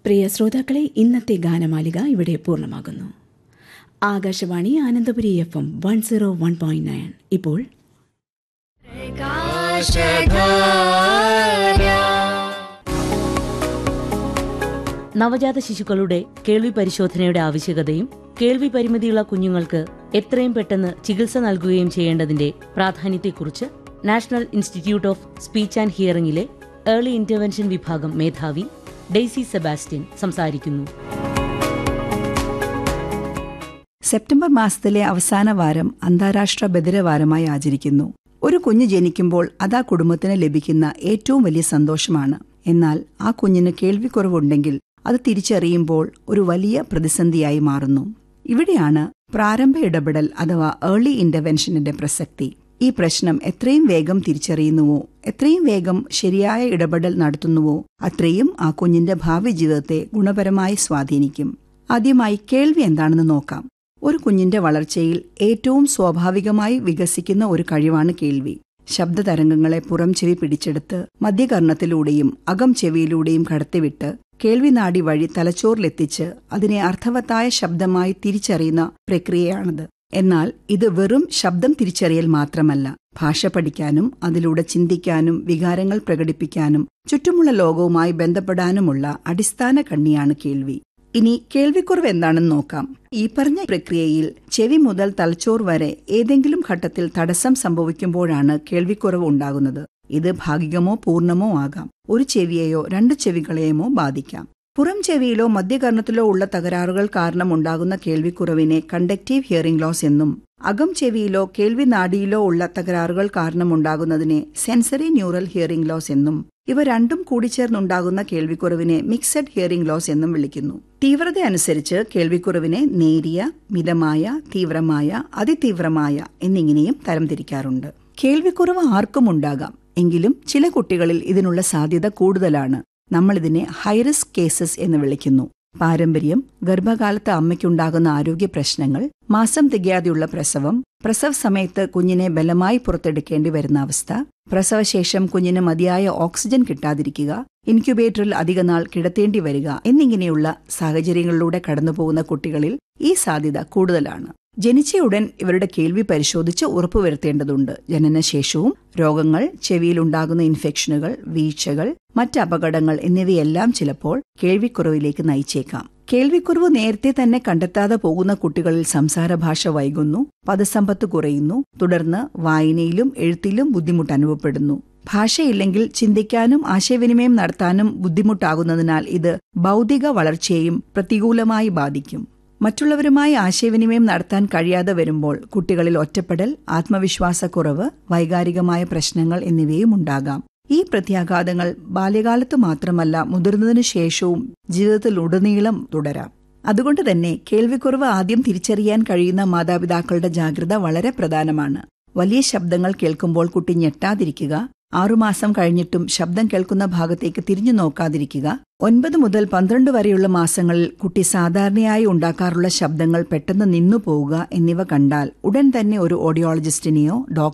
പ്രിയ ശ്രോതാക്കളെ ഇന്നത്തെ ഗാനമാലിക ഇവിടെ പൂർണ്ണമാകുന്നു Akashvani Anandapuri F M one zero one point nine ഇപ്പോൾ നവജാത ശിശുക്കളുടെ കേൾവി പരിശോധനയുടെ ആവശ്യകതയും കേൾവി പരിമിതിയുള്ള കുഞ്ഞുങ്ങൾക്ക് എത്രയും പെട്ടെന്ന് ചികിത്സ നൽകുകയും ചെയ്യേണ്ടതിന്റെ പ്രാധാന്യത്തെക്കുറിച്ച് national institute of speech and ഹിയറിംഗിലെ ഏർലി ഇന്റർവെൻഷൻ വിഭാഗം മേധാവി ഡെയ്സി സെബാസ്റ്റ്യൻ സംസാരിക്കുന്നു സെപ്റ്റംബർ മാസത്തിലെ അവസാന വാരം അന്താരാഷ്ട്ര ബദിരവാരമായി ആചരിക്കുന്നു ഒരു കുഞ്ഞ് ജനിക്കുമ്പോൾ അത് ആ കുടുംബത്തിന് ലഭിക്കുന്ന ഏറ്റവും വലിയ സന്തോഷമാണ് എന്നാൽ ആ കുഞ്ഞിന് കേൾവിക്കുറവുണ്ടെങ്കിൽ അത് തിരിച്ചറിയുമ്പോൾ ഒരു വലിയ പ്രതിസന്ധിയായി മാറുന്നു ഇവിടെയാണ് പ്രാരംഭ ഇടപെടൽ അഥവാ ഏർലി ഇന്റർവെൻഷനിന്റെ പ്രസക്തി ഈ പ്രശ്നം എത്രയും വേഗം തിരിച്ചറിയുന്നുവോ എത്രയും വേഗം ശരിയായ ഇടപെടൽ നടത്തുന്നുവോ അത്രയും ആ കുഞ്ഞിന്റെ ഭാവി ജീവിതത്തെ ഗുണപരമായി സ്വാധീനിക്കും ആദ്യമായി കേൾവി എന്താണെന്ന് നോക്കാം ഒരു കുഞ്ഞിന്റെ വളർച്ചയിൽ ഏറ്റവും സ്വാഭാവികമായി വികസിക്കുന്ന ഒരു കഴിവാണ് കേൾവി ശബ്ദതരംഗങ്ങളെ പുറം ചെവി പിടിച്ചെടുത്ത് മധ്യകർണത്തിലൂടെയും അകം ചെവിയിലൂടെയും കടത്തിവിട്ട് കേൾവിനാടി വഴി തലച്ചോറിലെത്തിച്ച് അതിനെ അർത്ഥവത്തായ ശബ്ദമായി തിരിച്ചറിയുന്ന പ്രക്രിയയാണത് എന്നാൽ ഇത് വെറും ശബ്ദം തിരിച്ചറിയൽ മാത്രമല്ല ഭാഷ പഠിക്കാനും അതിലൂടെ ചിന്തിക്കാനും വികാരങ്ങൾ പ്രകടിപ്പിക്കാനും ചുറ്റുമുള്ള ലോകവുമായി ബന്ധപ്പെടാനുമുള്ള അടിസ്ഥാന കണ്ണിയാണ് കേൾവി ഇനി കേൾവിക്കുറവ് എന്താണെന്ന് നോക്കാം ഈ പറഞ്ഞ പ്രക്രിയയിൽ ചെവി മുതൽ തലച്ചോർ വരെ ഏതെങ്കിലും ഘട്ടത്തിൽ തടസ്സം സംഭവിക്കുമ്പോഴാണ് കേൾവിക്കുറവ് ഉണ്ടാകുന്നത് ഇത് ഭാഗികമോ പൂർണ്ണമോ ആകാം ഒരു ചെവിയെയോ രണ്ട് ചെവികളെയുമോ ബാധിക്കാം പുറം ചെവിയിലോ മധ്യകർണത്തിലോ ഉള്ള തകരാറുകൾ കാരണം ഉണ്ടാകുന്ന കേൾവിക്കുറവിനെ കണ്ടക്റ്റീവ് ഹിയറിംഗ് ലോസ് എന്നും അകം ചെവിയിലോ കേൾവി നാഡിയിലോ ഉള്ള തകരാറുകൾ കാരണമുണ്ടാകുന്നതിനെ സെൻസറി ന്യൂറൽ ഹിയറിംഗ് ലോസ് എന്നും ഇവ രണ്ടും കൂടിച്ചേർന്നുണ്ടാകുന്ന കേൾവിക്കുറവിനെ മിക്സഡ് ഹിയറിംഗ് ലോസ് എന്നും വിളിക്കുന്നു തീവ്രത അനുസരിച്ച് കേൾവിക്കുറവിനെ നേരിയ മിതമായ തീവ്രമായ അതിതീവ്രമായ എന്നിങ്ങനെയും തരംതിരിക്കാറുണ്ട് കേൾവിക്കുറവ് ആർക്കും ഉണ്ടാകാം എങ്കിലും ചില കുട്ടികളിൽ ഇതിനുള്ള സാധ്യത കൂടുതലാണ് നമ്മൾ ഇതിനെ ഹൈറിസ്ക് കേസസ് എന്ന് വിളിക്കുന്നു പാരമ്പര്യം ഗർഭകാലത്ത് അമ്മയ്ക്കുണ്ടാകുന്ന ആരോഗ്യ പ്രശ്നങ്ങൾ മാസം തികയാതെയുള്ള പ്രസവം പ്രസവ സമയത്ത് കുഞ്ഞിനെ ബലമായി പുറത്തെടുക്കേണ്ടി വരുന്ന അവസ്ഥ പ്രസവശേഷം കുഞ്ഞിന് മതിയായ ഓക്സിജൻ കിട്ടാതിരിക്കുക ഇൻക്യുബേറ്ററിൽ അധികനാൾ കിടത്തേണ്ടി വരിക എന്നിങ്ങനെയുള്ള സാഹചര്യങ്ങളിലൂടെ കടന്നുപോകുന്ന കുട്ടികളിൽ ഈ സാധ്യത കൂടുതലാണ് ജനിച്ചയുടൻ ഇവരുടെ കേൾവി പരിശോധിച്ച് ഉറപ്പുവരുത്തേണ്ടതുണ്ട് ജനനശേഷവും രോഗങ്ങൾ ചെവിയിലുണ്ടാകുന്ന ഇൻഫെക്ഷനുകൾ വീഴ്ചകൾ മറ്റ് അപകടങ്ങൾ എന്നിവയെല്ലാം ചിലപ്പോൾ കേൾവിക്കുറവിലേക്ക് നയിച്ചേക്കാം കേൾവിക്കുറവ് നേരത്തെ തന്നെ കണ്ടെത്താതെ പോകുന്ന കുട്ടികളിൽ സംസാരഭാഷ വൈകുന്നു പദസമ്പത്ത് കുറയുന്നു തുടർന്ന് വായനയിലും എഴുത്തിലും ബുദ്ധിമുട്ട് അനുഭവപ്പെടുന്നു ഭാഷയില്ലെങ്കിൽ ചിന്തിക്കാനും ആശയവിനിമയം നടത്താനും ബുദ്ധിമുട്ടാകുന്നതിനാൽ ഇത് ബൗദ്ധിക വളർച്ചയെയും പ്രതികൂലമായി ബാധിക്കും മറ്റുള്ളവരുമായി ആശയവിനിമയം നടത്താൻ കഴിയാതെ വരുമ്പോൾ കുട്ടികളിൽ ഒറ്റപ്പെടൽ ആത്മവിശ്വാസക്കുറവ് വൈകാരികമായ പ്രശ്നങ്ങൾ എന്നിവയും ഉണ്ടാകാം ഈ പ്രത്യാഘാതങ്ങൾ ബാല്യകാലത്ത് മാത്രമല്ല മുതിർന്നതിനു ശേഷവും ജീവിതത്തിലുടനീളം തുടരാം അതുകൊണ്ട് തന്നെ കേൾവിക്കുറവ് ആദ്യം തിരിച്ചറിയാൻ കഴിയുന്ന മാതാപിതാക്കളുടെ ജാഗ്രത വളരെ പ്രധാനമാണ് വലിയ ശബ്ദങ്ങൾ കേൾക്കുമ്പോൾ കുട്ടി ഞെട്ടാതിരിക്കുക ആറുമാസം കഴിഞ്ഞിട്ടും ശബ്ദം കേൾക്കുന്ന ഭാഗത്തേക്ക് തിരിഞ്ഞു നോക്കാതിരിക്കുക ഒൻപത് മുതൽ പന്ത്രണ്ട് വരെയുള്ള മാസങ്ങളിൽ കുട്ടി സാധാരണയായി ഉണ്ടാക്കാറുള്ള ശബ്ദങ്ങൾ പെട്ടെന്ന് നിന്നു പോവുക എന്നിവ കണ്ടാൽ ഉടൻ തന്നെ ഒരു ഓഡിയോളജിസ്റ്റിനെയോ